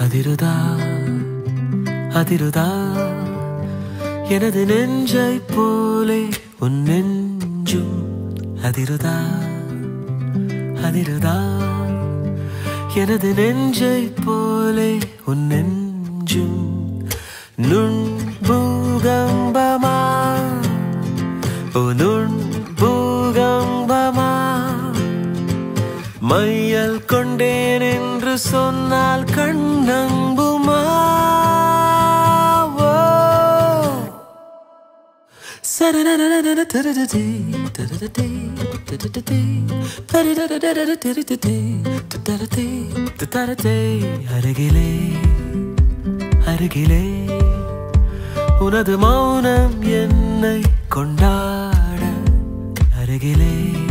அதிருதா அதிருதா எனது நெஞ்சை போலே உன் நெஞ்சும் அதிருதா அதிருதா எனது நெஞ்சை போலே உன் நெஞ்சும் நுண் பூகம்பமா ஓ நுண் பூகம்பமா மையல் கொண்டேன் என்று சொன்னால் கண்ணங்குமா ஓ. சரரரரரர தரததே, தரததே, தரததே, தரதரரரரரரதே, தரதே, தரதே. அருகிலே அருகிலே உனது மௌனம் என்னை கொண்டாட அருகிலே